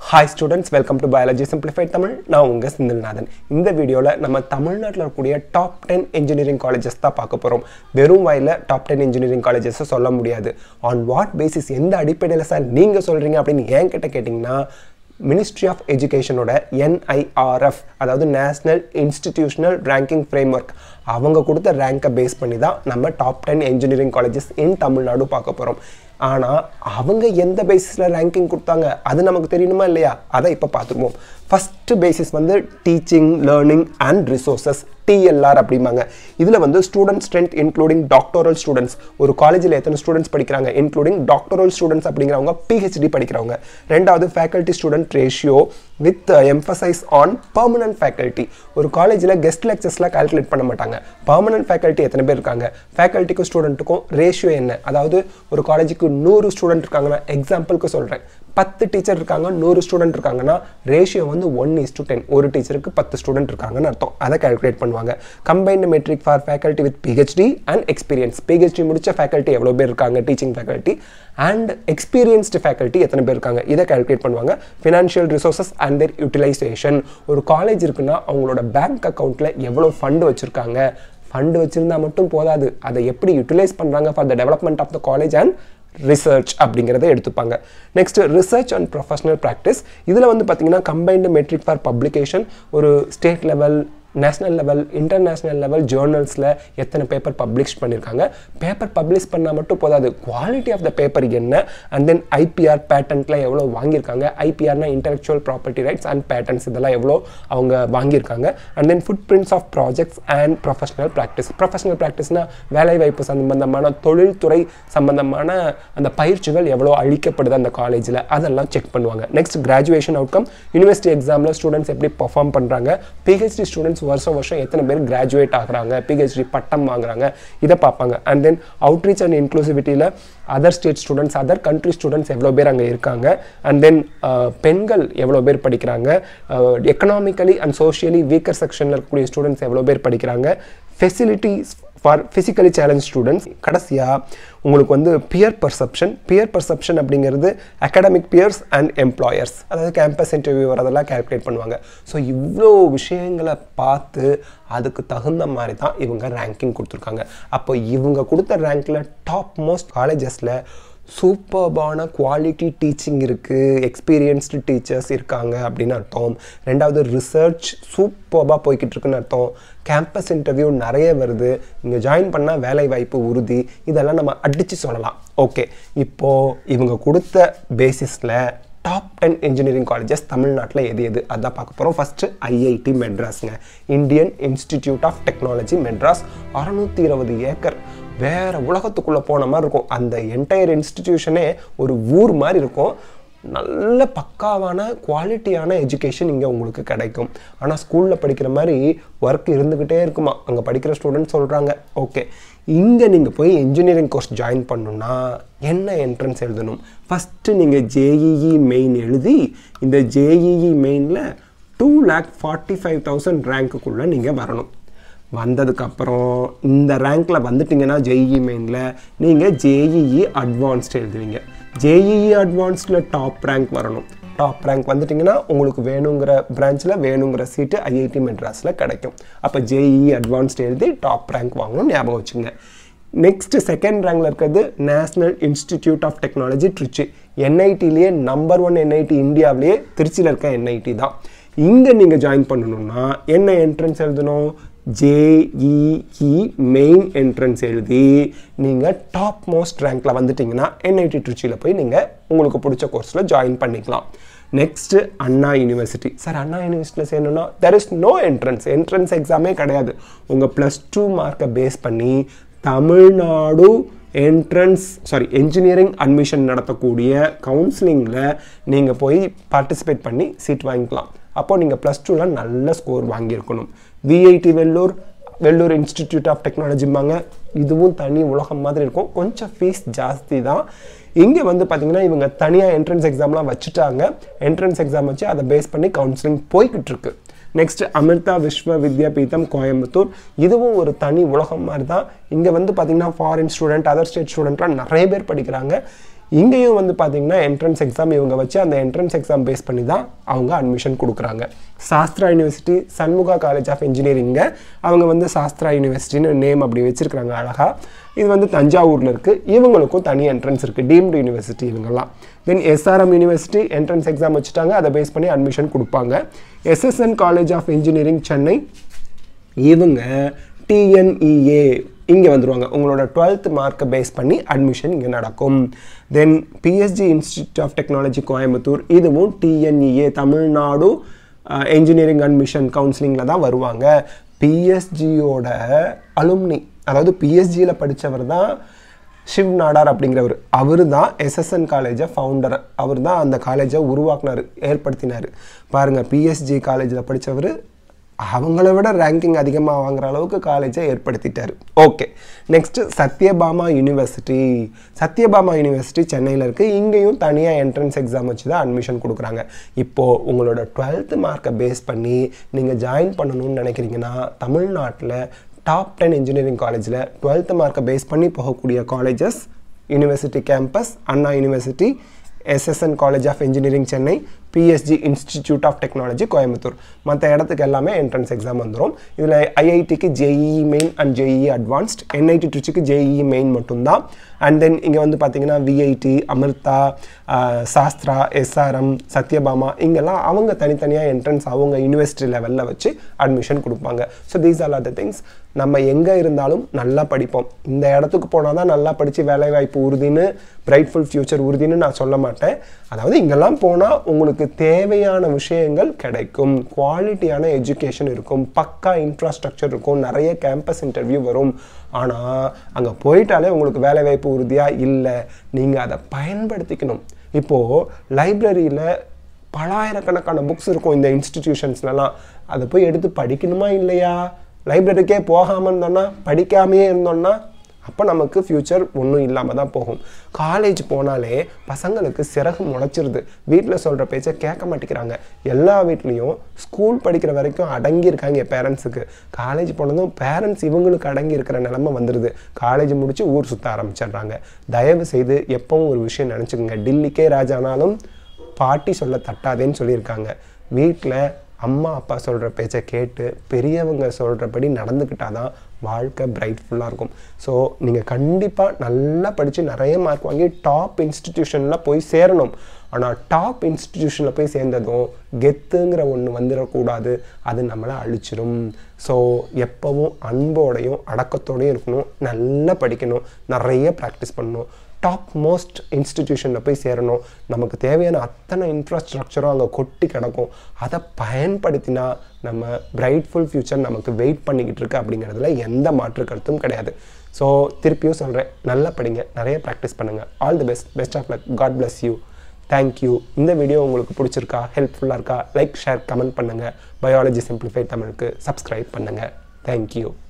hi students welcome to biology simplified Tamil நான் உங்கள் செந்தில்நாதன் இந்த வீடியோவில் நம்ம தமிழ்நாட்டில் இருக்கக்கூடிய டாப் டென் இன்ஜினியரிங் காலேஜஸ் தான் பார்க்க போகிறோம் வெறும் வாயில் டாப் டென் இன்ஜினியரிங் காலேஜஸை சொல்ல முடியாது ஆன் வாட் பேசிஸ் எந்த அடிப்படையில் சார் நீங்கள் சொல்கிறீங்க அப்படின்னு என்கிட்ட கேட்டிங்கன்னா மினிஸ்ட்ரி ஆஃப் எஜுகேஷனோட என்ஐஆர்எஃப் அதாவது நேஷ்னல் இன்ஸ்டிடியூஷனல் ரேங்கிங் ஃப்ரேம்ஒர்க் அவங்க கொடுத்த ரேங்கை பேஸ் பண்ணி தான் நம்ம top ten engineering colleges in Tamil Nadu பார்க்க போகிறோம் ஆனால் அவங்க எந்த பேசிஸில் ரேங்கிங் கொடுத்தாங்க அது நமக்கு தெரியணுமா இல்லையா அதை இப்போ பார்த்துருவோம் ஃபஸ்ட்டு பேசிஸ் வந்து teaching learning and resources TLR அப்படிம்பாங்க இதில் வந்து student strength including doctoral students ஒரு காலேஜில் எத்தனை ஸ்டூடெண்ட்ஸ் படிக்கிறாங்க இன்க்ளூடிங் டாக்டரல் ஸ்டூடெண்ட்ஸ் அப்படிங்கிறவங்க பிஹெச்டி படிக்கிறவங்க ரெண்டாவது faculty student ratio with emphasis on permanent faculty ஒரு காலேஜில் கெஸ்ட் லெக்சர்ஸ்லாம் கால்குலேட் பண்ண மாட்டாங்க பர்மனன்ட் ஃபேக்கல்ட்டி எத்தனை பேர் இருக்காங்க ஃபேக்கல்ட்டிக்கும் ஸ்டூடெண்ட்டுக்கும் ரேஷியோ என்ன அதாவது ஒரு காலேஜுக்கு நூறு ஸ்டூடெண்ட் இருக்காங்கன்னா எக்ஸாம்பிளுக்கு சொல்கிறேன் பத்து டீச்சர் இருக்காங்க நூறு ஸ்டூடெண்ட் இருக்காங்கன்னா ரேஷியோ வந்து ஒன் இஸ் டு டென் ஒரு டீச்சருக்கு பத்து ஸ்டூடெண்ட் இருக்காங்கன்னு அர்த்தம் அதை கால்குலேட் பண்ணுவாங்க combined metric for faculty with PhD and experience PhD முடிச்ச ஃபேக்கல்ட்டி எவ்வளோ பேர் இருக்காங்க teaching faculty and experienced faculty எத்தனை பேர் இருக்காங்க இதை கால்குலேட் பண்ணுவாங்க financial resources and their utilisation ஒரு காலேஜ் இருக்குன்னா அவங்களோட பேங்க் அக்கௌண்ட்டில் எவ்வளோ ஃபண்டு வச்சுருக்காங்க ஃபண்டு வச்சுருந்தா மட்டும் போதாது அதை எப்படி யூட்டிலைஸ் பண்ணுறாங்க for the development of the college and research அப்படிங்கிறத எடுத்துப்பாங்க next research and professional practice இதில் வந்து பார்த்தீங்கன்னா கம்பைன்டு மெட்ரிக் ஃபார் பப்ளிகேஷன் ஒரு state level national level international level ஜேர்னல்ஸில் எத்தனை பேப்பர் பப்ளிஷ் பண்ணியிருக்காங்க பேப்பர் பப்ளிஷ் பண்ணால் மட்டும் போதாது குவாலிட்டி ஆஃப் த பேப்பர் என்ன அண்ட் தென் ஐபிஆர் பேட்டன்ட்லாம் எவ்வளோ வாங்கியிருக்காங்க ஐபிஆர்னா intellectual property rights and patents இதெல்லாம் எவ்வளோ அவங்க வாங்கியிருக்காங்க and then footprints of projects and professional practice professional ப்ராக்டிஸ்னால் வேலைவாய்ப்பு சம்பந்தமான தொழில்துறை சம்பந்தமான அந்த பயிற்சிகள் எவ்வளோ அளிக்கப்படுது அந்த காலேஜில் அதெல்லாம் செக் பண்ணுவாங்க நெக்ஸ்ட் கிராஜுவேஷன் அவுட்கம் யூனிவர்சிட்டி எக்ஸாமில் ஸ்டூடெண்ட்ஸ் எப்படி பர்ஃபார்ம் பண்ணுறாங்க பிஹெச்டி ஸ்டூடெண்ட்ஸ் வருஷம் வருஷம் எத்தனை பேர் கிராஜுவேட் ஆகுறாங்க பிஹெச்டி பட்டம் வாங்குறாங்க இதை பார்ப்பாங்க அண்ட் தென் அவுட்ரீச் அண்ட் இன்க்ளூசிவிட்டியில் other state students other country students எவ்வளோ பேர் அங்கே இருக்காங்க அண்ட் தென் பெண்கள் எவ்வளோ பேர் படிக்கிறாங்க எக்கனாமிக்கலி அண்ட் சோஷியலி வீக்கர் செக்ஷனில் இருக்கக்கூடிய ஸ்டூடெண்ட்ஸ் எவ்வளோ பேர் படிக்கிறாங்க facilities for physically challenge students கடைசியாக உங்களுக்கு வந்து பியர் பர்செப்ஷன் பியர் பர்செப்ஷன் அப்படிங்கிறது அகாடமிக் பியர்ஸ் அண்ட் எம்ப்ளாயர்ஸ் அதாவது கேம்பஸ் இன்டர்வியூ வரதெல்லாம் கால்குலேட் பண்ணுவாங்க ஸோ இவ்வளோ விஷயங்களை பார்த்து அதுக்கு தகுந்த மாதிரி தான் இவங்க ரேங்கிங் கொடுத்துருக்காங்க அப்போ இவங்க கொடுத்த ரேங்க்கில் டாப் மோஸ்ட் காலேஜஸில் சூப்பர்பான குவாலிட்டி டீச்சிங் இருக்குது எக்ஸ்பீரியன்ஸ்டு டீச்சர்ஸ் இருக்காங்க அப்படின்னு அர்த்தம் ரெண்டாவது ரிசர்ச் சூப்பர்பாக போய்கிட்டு இருக்குன்னு அர்த்தம் கேம்பஸ் இன்டர்வியூ நிறைய வருது இங்கே ஜாயின் பண்ணால் வேலை வாய்ப்பு உறுதி இதெல்லாம் நம்ம அடித்து சொல்லலாம் ஓகே இப்போது இவங்க கொடுத்த பேசிஸில் டாப் டென் இன்ஜினியரிங் காலேஜஸ் தமிழ்நாட்டில் எது எது அதான் பார்க்க போகிறோம் ஃபஸ்ட்டு ஐஐடி மெட்ராஸுங்க Indian Institute of Technology Madras அறநூற்றி இருபது ஏக்கர் வேறு உலகத்துக்குள்ளே போன மாதிரி இருக்கும் அந்த என்டையர் இன்ஸ்டிடியூஷனே ஒரு ஊர் மாதிரி இருக்கும் நல்ல பக்காவான குவாலிட்டியான எஜுகேஷன் இங்கே உங்களுக்கு கிடைக்கும் ஆனால் ஸ்கூலில் படிக்கிற மாதிரி ஒர்க் இருந்துக்கிட்டே இருக்குமா அங்கே படிக்கிற ஸ்டூடெண்ட் சொல்கிறாங்க ஓகே இங்கே நீங்கள் போய் இன்ஜினியரிங் கோர்ஸ் ஜாயின் பண்ணணுன்னா என்ன என்ட்ரன்ஸ் எழுதணும் ஃபஸ்ட்டு நீங்கள் ஜேஇஇ மெயின் எழுதி இந்த ஜேஇஇ மெயினில் two lakh forty five thousand ரேங்க்குள்ளே நீங்கள் வரணும் வந்ததுக்கப்புறம் இந்த ரேங்க்கில் வந்துட்டிங்கன்னா ஜேஇஇ மெயினில் நீங்கள் ஜேஇஇ அட்வான்ஸ்டு எழுதுவீங்க ஜேஇஇ அட்வான்ஸ்டில் டாப் ரேங்க் வரணும் டாப் ரேங்க் வந்துட்டிங்கன்னா உங்களுக்கு வேணுங்கிற பிரான்ச்சில் வேணுங்கிற சீட்டு ஐஐடி மெட்ராஸில் கிடைக்கும் அப்போ ஜேஇஇ அட்வான்ஸ்டு எழுதி டாப் ரேங்க் வாங்கணும் ஞாபகம் வச்சுங்க நெக்ஸ்ட் செகண்ட் ரேங்கில் இருக்கிறது National Institute of Technology Trichy என்ஐடிலேயே நம்பர் ஒன் என்ஐடி இந்தியாவிலேயே திருச்சியில் இருக்க என்ஐடி தான் இங்கே நீங்கள் ஜாயின் பண்ணணும்னா என்ன என்ட்ரன்ஸ் எழுதணும் ஜேஇஇ மெயின் என்ட்ரன்ஸ் எழுதி நீங்கள் டாப் மோஸ்ட் ரேங்க்கில் வந்துட்டிங்கன்னா என்ஐடி ட்ரிச்சியில் போய் நீங்கள் உங்களுக்கு பிடிச்ச கோர்ஸில் ஜாயின் பண்ணிக்கலாம் next Anna university sir Anna யூனிவர்சிட்டியில் சேரணும்னா there is no entrance entrance எக்ஸாமே கிடையாது உங்கள் ப்ளஸ் டூ மார்க்கை பேஸ் பண்ணி Tamil Nadu entrance sorry engineering admission நடத்தக்கூடிய கவுன்சிலிங்கில் நீங்கள் போய் பார்ட்டிசிபேட் பண்ணி சீட் வாங்கிக்கலாம் அப்போது நீங்கள் ப்ளஸ் டூவில் நல்ல ஸ்கோர் வாங்கியிருக்கணும் VIT Vellore Vellore Institute of டெக்னாலஜிம்பாங்க இதுவும் தனி உலகம் மாதிரி இருக்கும் கொஞ்சம் ஃபீஸ் ஜாஸ்தி தான் இங்கே வந்து பார்த்தீங்கன்னா இவங்க தனியாக என்ட்ரன்ஸ் எக்ஸாம்லாம் வச்சுட்டாங்க என்ட்ரன்ஸ் எக்ஸாம் வச்சு அதை பேஸ் பண்ணி கவுன்சிலிங் போய்கிட்டு இருக்கு நெக்ஸ்ட் அமிர்தா விஸ்வ வித்யாபீதம் கோயம்புத்தூர் இதுவும் ஒரு தனி உலகம் மாதிரி தான் இங்கே வந்து பார்த்தீங்கன்னா ஃபாரின் ஸ்டூடெண்ட் அதர் ஸ்டேட் ஸ்டூடெண்ட்லாம் நிறைய பேர் படிக்கிறாங்க இங்கேயும் வந்து பார்த்தீங்கன்னா என்ட்ரன்ஸ் எக்ஸாம் இவங்க வச்சு அந்த என்ட்ரன்ஸ் எக்ஸாம் பேஸ் பண்ணி தான் அவங்க அட்மிஷன் கொடுக்குறாங்க Sastra university Shanmugha college of engineering அவங்க வந்து சாஸ்திரா யூனிவர்சிட்டின்னு நேம் அப்படி வச்சிருக்கிறாங்க அழகா இது வந்து தஞ்சாவூரில் இருக்குது இவங்களுக்கும் தனி என்ட்ரன்ஸ் இருக்குது டீம்டு யூனிவர்சிட்டி இவங்கெல்லாம் then SRM university entrance exam வச்சுட்டாங்க அதை பேஸ் பண்ணி அட்மிஷன் கொடுப்பாங்க SSN college of engineering Chennai இவங்க டிஎன்இஏ இங்கே வந்துருவாங்க உங்களோட டுவெல்த் மார்க்கை பேஸ் பண்ணி அட்மிஷன் இங்கே நடக்கும் then PSG institute of technology Coimbatore இதுவும் டிஎன்இஏ தமிழ்நாடு என்ஜினியரிங் அட்மிஷன் கவுன்சிலிங்கில் தான் வருவாங்க பிஎஸ்ஜியோட அலுமினி அதாவது பிஎஸ்ஜியில் படித்தவர் தான் ஷிவ் நாடார் அப்படிங்கிறவர் அவர் தான் எஸ்எஸ்என் காலேஜை ஃபவுண்டர் அவர் தான் அந்த காலேஜை உருவாக்குனார் ஏற்படுத்தினார் பாருங்கள் பிஎஸ்ஜி காலேஜில் படித்தவர் அவங்கள விட ரேங்கிங் அதிகமாக வாங்குற அளவுக்கு காலேஜை ஏற்படுத்திட்டார் okay next Sathyabama university Sathyabama university சென்னையில் இருக்குது இங்கேயும் தனியாக என்ட்ரன்ஸ் எக்ஸாம் வச்சு தான் அட்மிஷன் கொடுக்குறாங்க இப்போது உங்களோட டுவெல்த் மார்க்கை பேஸ் பண்ணி நீங்கள் ஜாயின் பண்ணணும்னு நினைக்கிறீங்கன்னா தமிழ்நாட்டில் டாப் டென் இன்ஜினியரிங் காலேஜில் டுவெல்த் மார்க்கை பேஸ் பண்ணி போகக்கூடிய colleges university campus Anna university SSN college of engineering Chennai PSG institute of technology Coimbatore மற்ற இடத்துக்கு எல்லாமே என்ட்ரன்ஸ் எக்ஸாம் வந்துடும் இதில் ஐஐடிக்கு JEE main and JEE advanced NIT ட்ரிச்சிக்கு ஜேஇஇ மெயின் மட்டும்தான் அண்ட் தென் இங்கே வந்து பார்த்தீங்கன்னா விஐடி அமிர்தா சாஸ்திரா எஸ்ஆர்எம் சத்யபாமா இங்கெல்லாம் அவங்க தனித்தனியாக என்ட்ரன்ஸ் அவங்க யூனிவர்சிட்டி லெவலில் வச்சு அட்மிஷன் கொடுப்பாங்க so these are the things நம்ம எங்கே இருந்தாலும் நல்லா படிப்போம் இந்த இடத்துக்கு போனால் தான் நல்லா படித்து வேலைவாய்ப்பு உறுதின்னு பிரைட்ஃபுல் ஃப்யூச்சர் உறுதின்னு நான் சொல்ல மாட்டேன் அதாவது இங்கெல்லாம் போனால் உங்களுக்கு தேவையான விஷயங்கள் கிடைக்கும் குவாலிட்டியான எஜுகேஷன் இருக்கும் பக்கா இன்ஃப்ராஸ்ட்ரக்சர் இருக்கும் நிறைய கேம்பஸ் இன்டர்வியூ வரும் ஆனால் அங்கே போயிட்டாலே உங்களுக்கு வேலைவாய்ப்பு உறுதியாக இல்லை நீங்கள் அதை பயன்படுத்திக்கணும் இப்போது லைப்ரரியில் பலாயிரக்கணக்கான புக்ஸ் இருக்கும் இந்த இன்ஸ்டிடியூஷன்ஸ்லலாம் அதை போய் எடுத்து படிக்கணுமா இல்லையா லைப்ரரிக்கே போகாமல் இருந்தோன்னா படிக்காமையே இருந்தோன்னா அப்போ நமக்கு ஃப்யூச்சர் ஒன்றும் இல்லாமல் தான் போகும் காலேஜ் போனாலே பசங்களுக்கு சிறகு முளைச்சிருது வீட்டில் சொல்கிற பேச்சை கேட்க மாட்டேங்கிறாங்க எல்லா வீட்லேயும் ஸ்கூல் படிக்கிற வரைக்கும் அடங்கி இருக்காங்க பேரண்ட்ஸுக்கு காலேஜ் போனதும் பேரண்ட்ஸ் இவங்களுக்கு அடங்கி இருக்கிற நிலமை வந்துடுது காலேஜ் முடித்து ஊர் சுற்ற ஆரம்பிச்சிடுறாங்க தயவு செய்து எப்பவும் ஒரு விஷயம் நினச்சிக்கோங்க டில்லிக்கே ராஜானாலும் பாட்டி சொல்ல தட்டாதேன்னு சொல்லியிருக்காங்க வீட்டில் அம்மா அப்பா சொல்கிற பேச்சை கேட்டு பெரியவங்க சொல்கிறபடி நடந்துக்கிட்டால் தான் வாழ்க்கை பிரைட்ஃபுல்லாக இருக்கும் ஸோ நீங்கள் கண்டிப்பாக நல்லா படித்து நிறைய மார்க் வாங்கி டாப் இன்ஸ்டிடியூஷனில் போய் சேரணும் ஆனால் டாப் இன்ஸ்டிடியூஷனில் போய் சேர்ந்ததும் கெத்துங்கிற ஒன்று வந்துடக்கூடாது அது நம்மளை அழிச்சிரும் ஸோ எப்போவும் அன்போடையும் அடக்கத்தோடையும் இருக்கணும் நல்லா படிக்கணும் நிறைய ப்ராக்டிஸ் பண்ணணும் டாப் மோஸ்ட் இன்ஸ்டிடியூஷனில் போய் சேரணும் நமக்கு தேவையான அத்தனை இன்ஃப்ராஸ்ட்ரக்சரும் அங்கே கொட்டி கிடக்கும் அதை பயன்படுத்தினா நம்ம பிரைட்ஃபுல் ஃப்யூச்சர் நமக்கு வெயிட் பண்ணிக்கிட்டு இருக்கு அப்படிங்கிறதுல எந்த மாற்று கருத்தும் கிடையாது ஸோ திருப்பியும் சொல்கிறேன் நல்லா படிங்க நிறைய ப்ராக்டிஸ் பண்ணுங்கள் all the best best of luck God bless you thank you இந்த வீடியோ உங்களுக்கு பிடிச்சிருக்கா ஹெல்ப்ஃபுல்லாக இருக்கா லைக் ஷேர் கமெண்ட் பண்ணுங்கள் பயாலஜி சிம்பிளிஃபை தமிழுக்கு சப்ஸ்கிரைப் பண்ணுங்கள் தேங்க்யூ